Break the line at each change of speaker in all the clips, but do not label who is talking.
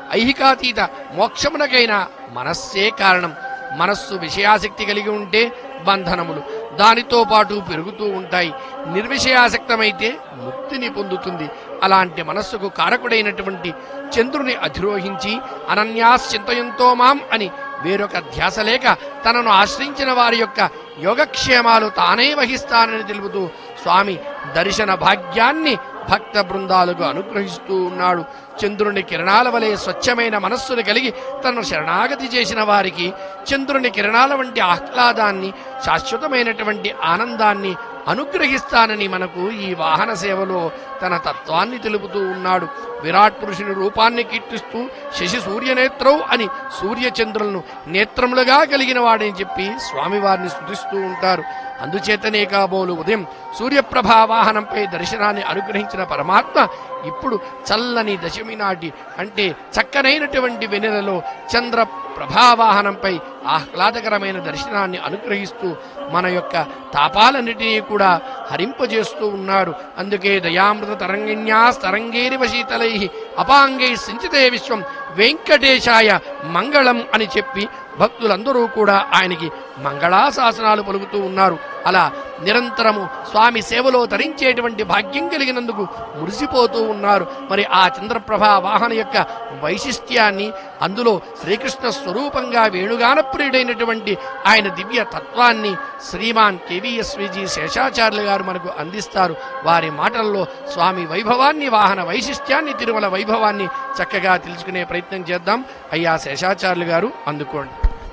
ఐహికాతీత మోక్షమునకైనా మనస్సే కారణం మనస్సు విషయాసక్తి కలిగి ఉంటే బంధనములు దానితో పాటు పెరుగుతూ ఉంటాయి నిర్విషయాసక్తమైతే ముక్తిని పొందుతుంది అలాంటి మనస్సుకు కారకుడైనటువంటి చంద్రుని అధిరోహించి అనన్యాశ్చింతయంతో మాం అని వేరొక ధ్యాస లేక తనను ఆశ్రయించిన వారి యొక్క యోగక్షేమాలు తానే వహిస్తానని తెలుపుతూ స్వామి దర్శన భాగ్యాన్ని భక్త బృందాలకు అనుగ్రహిస్తూ ఉన్నాడు చంద్రుని కిరణాల వలె స్వచ్ఛమైన మనస్సును కలిగి తనను శరణాగతి చేసిన వారికి చంద్రుని కిరణాల వంటి ఆహ్లాదాన్ని శాశ్వతమైనటువంటి ఆనందాన్ని అనుగ్రహిస్తానని మనకు ఈ వాహన సేవలో తన తత్వాన్ని తెలుపుతూ ఉన్నాడు విరాట్ పురుషుని రూపాన్ని కీర్తిస్తూ శశి సూర్యనేత్రౌ అని సూర్యచంద్రులను నేత్రములుగా కలిగిన వాడని చెప్పి స్వామివారిని స్తుతిస్తూ ఉంటారు అందుచేతనే కాబోలు ఉదయం సూర్యప్రభా వాహనంపై దర్శనాన్ని అనుగ్రహించిన పరమాత్మ ఇప్పుడు చల్లని దశమి నాటి అంటే చక్కనైనటువంటి వెన్నెలలో చంద్ర ప్రభావాహనంపై ఆహ్లాదకరమైన దర్శనాన్ని అనుగ్రహిస్తూ మన యొక్క తాపాలన్నిటినీ కూడా హరింపజేస్తూ ఉన్నాడు అందుకే దయామృత తరంగిణ్యా తరంగేరివ శీతలై అపాంగై సించితే విశ్వం వెంకటేశాయ మంగళం అని చెప్పి భక్తులందరూ కూడా ఆయనకి మంగళాశాసనాలు పలుకుతూ ఉన్నారు అలా నిరంతరము స్వామి సేవలో తరించేటువంటి భాగ్యం కలిగినందుకు మురిసిపోతూ ఉన్నారు మరి ఆ చంద్రప్రభ వాహన యొక్క వైశిష్ట్యాన్ని అందులో శ్రీకృష్ణ స్వరూపంగా వేణుగాన ప్రియుడైనటువంటి ఆయన దివ్య తత్వాన్ని శ్రీమాన్ కేవీఎస్విజి శేషాచార్యులు గారు మనకు అందిస్తారు వారి మాటల్లో స్వామి వైభవాన్ని వాహన వైశిష్ట్యాన్ని తిరుమల వైభవాన్ని చక్కగా తెలుసుకునే ప్రయత్నం చేద్దాం అయ్యా శేషాచార్యులు గారు అందుకోండి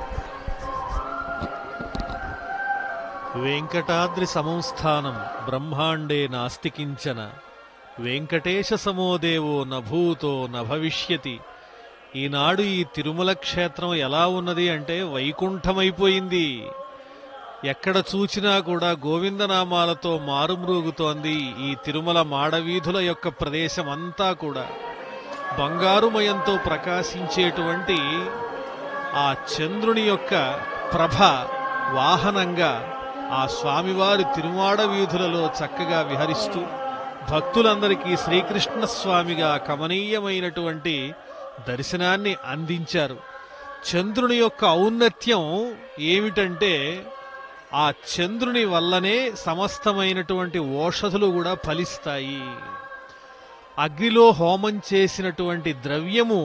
వెంకటాద్రి సమంస్థానం బ్రహ్మాండే నాస్తికించన వెంకటేశ సమోదేవో నభూతో నభవిష్యతి ఈనాడు ఈ తిరుమల క్షేత్రం ఎలా ఉన్నది అంటే వైకుంఠమైపోయింది ఎక్కడ చూచినా కూడా గోవిందనామాలతో మారుమ్రోగుతోంది ఈ తిరుమల మాడవీధుల యొక్క ప్రదేశం అంతా కూడా బంగారుమయంతో ప్రకాశించేటువంటి ఆ చంద్రుని యొక్క ప్రభ వాహనంగా ఆ స్వామివారి తిరుమాడ వీధులలో చక్కగా విహరిస్తూ భక్తులందరికీ శ్రీకృష్ణ స్వామిగా కమనీయమైనటువంటి దర్శనాన్ని అందించారు చంద్రుని యొక్క ఔన్నత్యం ఏమిటంటే ఆ చంద్రుని వల్లనే సమస్తమైనటువంటి ఓషధులు కూడా ఫలిస్తాయి అగ్నిలో హోమం చేసినటువంటి ద్రవ్యము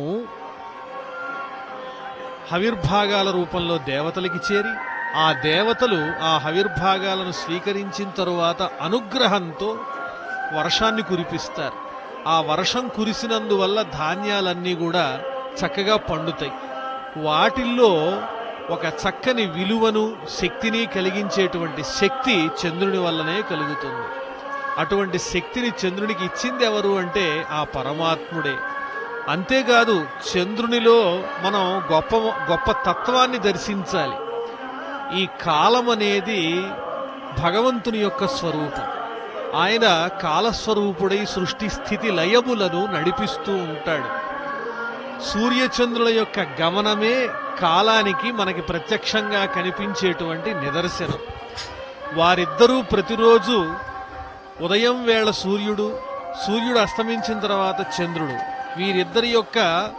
హవిర్భాగాల రూపంలో దేవతలకి చేరి ఆ దేవతలు ఆ హవిర్భాగాలను స్వీకరించిన తరువాత అనుగ్రహంతో వర్షాన్ని కురిపిస్తారు ఆ వర్షం కురిసినందువల్ల ధాన్యాలన్నీ కూడా చక్కగా పండుతాయి వాటిల్లో ఒక చక్కని విలువను శక్తిని కలిగించేటువంటి శక్తి చంద్రుని వల్లనే కలుగుతుంది అటువంటి శక్తిని చంద్రునికి ఇచ్చింది ఎవరు అంటే ఆ పరమాత్ముడే అంతేకాదు చంద్రునిలో మనం గొప్ప గొప్ప తత్వాన్ని దర్శించాలి ఈ కాలం అనేది భగవంతుని యొక్క స్వరూపం ఆయన కాలస్వరూపుడై సృష్టి స్థితి లయములను నడిపిస్తూ ఉంటాడు సూర్యచంద్రుల యొక్క గమనమే కాలానికి మనకి ప్రత్యక్షంగా కనిపించేటువంటి నిదర్శనం వారిద్దరూ ప్రతిరోజు ఉదయం వేళ సూర్యుడు సూర్యుడు అస్తమించిన తర్వాత చంద్రుడు వీరిద్దరి యొక్క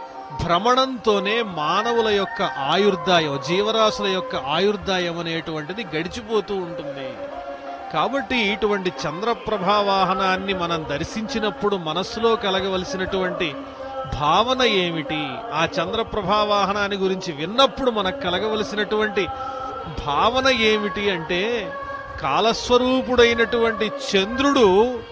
భ్రమణంతోనే మానవుల యొక్క ఆయుర్దాయం జీవరాశుల యొక్క ఆయుర్దాయం అనేటువంటిది గడిచిపోతూ ఉంటుంది కాబట్టి ఇటువంటి చంద్రప్రభా వాహనాన్ని మనం దర్శించినప్పుడు మనస్సులో కలగవలసినటువంటి భావన ఏమిటి ఆ చంద్రప్రభా వాహనాన్ని గురించి విన్నప్పుడు మనకు కలగవలసినటువంటి భావన ఏమిటి అంటే కాలస్వరూపుడైనటువంటి చంద్రుడు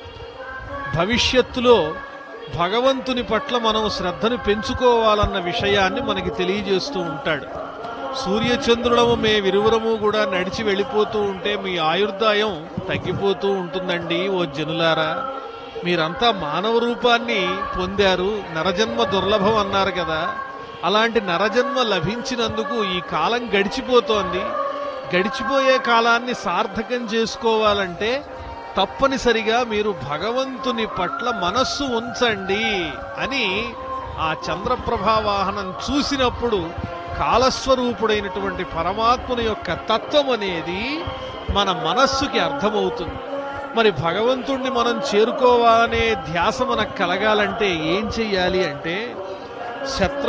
భవిష్యత్తులో భగవంతుని పట్ల మనం శ్రద్ధను పెంచుకోవాలన్న విషయాన్ని మనకి తెలియజేస్తూ ఉంటాడు సూర్యచంద్రుడము మే విరువురము కూడా నడిచి వెళ్ళిపోతూ ఉంటే మీ ఆయుర్దాయం తగ్గిపోతూ ఉంటుందండి ఓ జనులారా మీరంతా మానవ రూపాన్ని పొందారు నరజన్మ దుర్లభం అన్నారు కదా అలాంటి నరజన్మ లభించినందుకు ఈ కాలం గడిచిపోతోంది గడిచిపోయే కాలాన్ని సార్థకం చేసుకోవాలంటే తప్పనిసరిగా మీరు భగవంతుని పట్ల మనస్సు ఉంచండి అని ఆ చంద్రప్రభా వాహనం చూసినప్పుడు కాలస్వరూపుడైనటువంటి పరమాత్ముని యొక్క తత్వం అనేది మన మనస్సుకి అర్థమవుతుంది మరి భగవంతుణ్ణి మనం చేరుకోవాలనే ధ్యాస మనకు కలగాలంటే ఏం చెయ్యాలి అంటే శత్రు